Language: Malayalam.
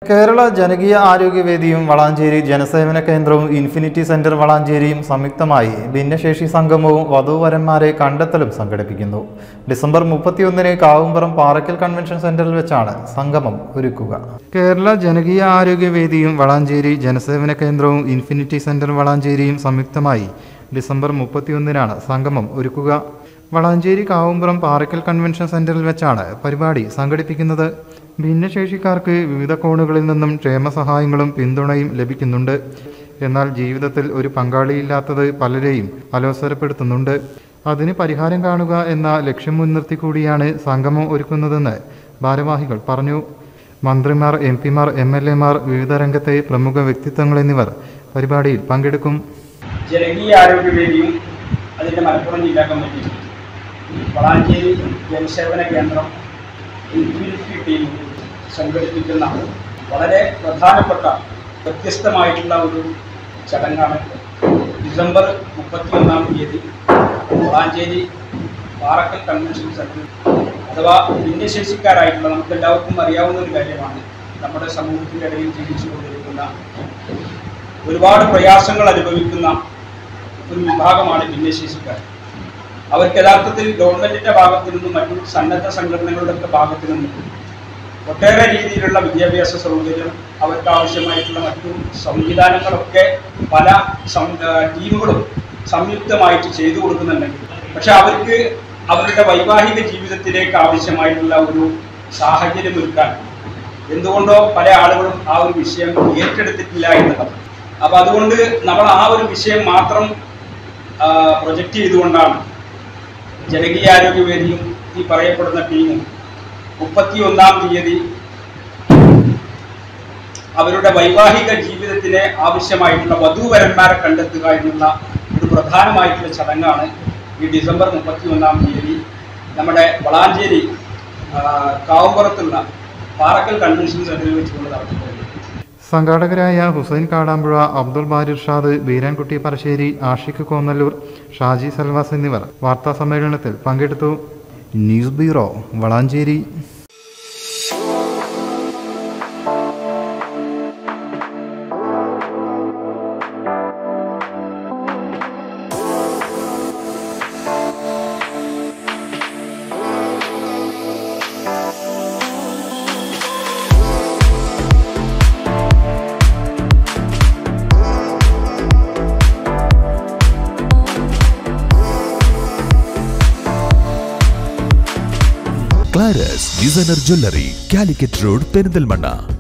കേരള ജനകീയ ആരോഗ്യവേദിയും വളാഞ്ചേരി ജനസേവന കേന്ദ്രവും ഇൻഫിനിറ്റി സെന്റർ വളാഞ്ചേരിയും സംയുക്തമായി ഭിന്നശേഷി സംഗമവും വധൂവരന്മാരെ കണ്ടെത്തലും സംഘടിപ്പിക്കുന്നു ഡിസംബർ മുപ്പത്തിയൊന്നിന് കാവുംപുറം പാറയ്ക്കൽ കൺവെൻഷൻ സെന്ററിൽ വെച്ചാണ് സംഗമം ഒരുക്കുക കേരള ജനകീയ ആരോഗ്യവേദിയും വളാഞ്ചേരി ജനസേവന കേന്ദ്രവും ഇൻഫിനിറ്റി സെന്റർ വളാഞ്ചേരിയും സംയുക്തമായി ഡിസംബർ മുപ്പത്തിയൊന്നിനാണ് സംഗമം ഒരുക്കുക വളാഞ്ചേരി കാവുംപുറം പാറയ്ക്കൽ കൺവെൻഷൻ സെന്ററിൽ വെച്ചാണ് പരിപാടി സംഘടിപ്പിക്കുന്നത് ഭിന്നശേഷിക്കാർക്ക് വിവിധ കോണുകളിൽ നിന്നും ക്ഷേമസഹായങ്ങളും പിന്തുണയും ലഭിക്കുന്നുണ്ട് എന്നാൽ ജീവിതത്തിൽ ഒരു പങ്കാളിയില്ലാത്തത് പലരെയും അലോസരപ്പെടുത്തുന്നുണ്ട് അതിന് പരിഹാരം കാണുക എന്ന ലക്ഷ്യം മുൻനിർത്തി കൂടിയാണ് സംഗമം ഒരുക്കുന്നതെന്ന് ഭാരവാഹികൾ പറഞ്ഞു മന്ത്രിമാർ എം പിമാർ എം എൽ എമാർ വിവിധ രംഗത്തെ പ്രമുഖ വ്യക്തിത്വങ്ങൾ എന്നിവർ പരിപാടിയിൽ പങ്കെടുക്കും ജനകീയ ആരോഗ്യവേദിയും അതിൻ്റെ മലപ്പുറം ജില്ലാ കമ്മിറ്റിയും വളാഞ്ചേരി ജനസേവന കേന്ദ്രം ഇൻഫിനിറ്റി ടീം സംഘടിപ്പിക്കുന്ന വളരെ പ്രധാനപ്പെട്ട വ്യത്യസ്തമായിട്ടുള്ള ഒരു ചടങ്ങാണ് ഡിസംബർ മുപ്പത്തിയൊന്നാം തീയതി വളാഞ്ചേരി പാറക്കൽ കൺവെൻഷൻ സെന്ററിൽ അഥവാ ഭിന്നശേഷിക്കാരായിട്ടുള്ള നമുക്ക് എല്ലാവർക്കും അറിയാവുന്ന ഒരു കാര്യമാണ് നമ്മുടെ സമൂഹത്തിൻ്റെ ഇടയിൽ ജീവിച്ചു കൊണ്ടിരിക്കുന്ന ഒരുപാട് പ്രയാസങ്ങൾ അനുഭവിക്കുന്ന ഒരു വിഭാഗമാണ് ഭിന്നശേഷിക്കാർ അവർക്ക് യഥാർത്ഥത്തിൽ ഗവൺമെന്റിന്റെ ഭാഗത്തു നിന്നും മറ്റു സന്നദ്ധ സംഘടനകളുടെ ഒക്കെ ഭാഗത്തു നിന്നും ഒട്ടേറെ രീതിയിലുള്ള വിദ്യാഭ്യാസ സൗകര്യം അവർക്ക് ആവശ്യമായിട്ടുള്ള മറ്റു സംവിധാനങ്ങളൊക്കെ പല സം- ആ, ടീമുകളും സംയുക്തമായിട്ട് ചെയ്തു കൊടുക്കുന്നുണ്ടെങ്കിൽ പക്ഷെ അവർക്ക് അവരുടെ വൈവാഹിക ജീവിതത്തിലേക്ക് ആവശ്യമായിട്ടുള്ള ഒരു സാഹചര്യം ഒരുക്കാൻ എന്തുകൊണ്ടോ പല ആളുകളും ആ ഒരു വിഷയം ഏറ്റെടുത്തിട്ടില്ല എന്നുള്ളത് അപ്പൊ അതുകൊണ്ട് നമ്മൾ ആ ഒരു വിഷയം മാത്രം പ്രൊജക്റ്റ് ചെയ്തുകൊണ്ടാണ് ജനകീയാരോഗ്യ വേദിയും ഈ പറയപ്പെടുന്ന ടീമും മുപ്പത്തി ഒന്നാം തീയതി അവരുടെ വൈവാഹിക ജീവിതത്തിന് ആവശ്യമായിട്ടുള്ള വധൂവരന്മാരെ കണ്ടെത്തുക എന്നുള്ള ഒരു പ്രധാനമായിട്ടുള്ള ചടങ്ങാണ് ഈ ഡിസംബർ മുപ്പത്തി ഒന്നാം തീയതി നമ്മുടെ വളാഞ്ചേരി ആ, കാവുംപുറത്തുള്ള പാറക്കൽ കൺവെൻഷൻ സെന്ററിൽ വെച്ചുകൊണ്ട് നടത്തുന്നത് സംഘാടകരായ ഹുസൈൻ കാടാമ്പുഴ അബ്ദുൾ ബാരിർ ഷാദ് ബീരാൻകുട്ടി പറശ്ശേരി ആഷിഖ് കോന്നല്ലൂർ ഷാജി സൽവാസ് എന്നിവർ വാർത്താ സമ്മേളനത്തിൽ പങ്കെടുത്തു news bureau Valanchery Claras designer jewellery Calicut road Perinthalmanna